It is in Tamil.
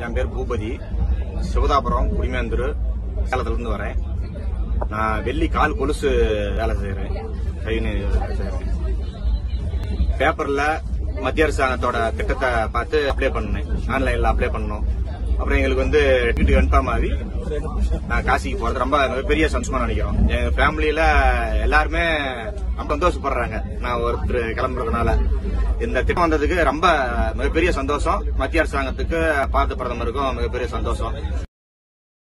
என் பேர் பூபதி சிவதாபுரம் குடிமேந்தூர் சேலத்துல இருந்து வரேன் நான் வெள்ளி கால் கொலுசு வேலை செய்யறேன் கைனு செய்யறேன் பேப்பர்ல மத்திய அரசாங்கத்தோட திட்டத்தை பார்த்து அப்ளை பண்ணேன் ஆன்லைன்ல அப்ளை பண்ணோம் அப்புறம் எங்களுக்கு வந்து டிக்கெட் கன்ஃபார்ம் ஆகி நான் காசிக்கு போறது ரொம்ப மிகப்பெரிய சந்தோஷமா நினைக்கிறோம் எங்க ஃபேமிலியில எல்லாருமே ரொம்ப சந்தோஷப்படுறாங்க நான் ஒருத்தர் கிளம்புறதுனால இந்த திட்டம் வந்ததுக்கு ரொம்ப மிகப்பெரிய சந்தோஷம் மத்திய அரசாங்கத்துக்கு பாரத பிரதமருக்கும் மிகப்பெரிய சந்தோஷம்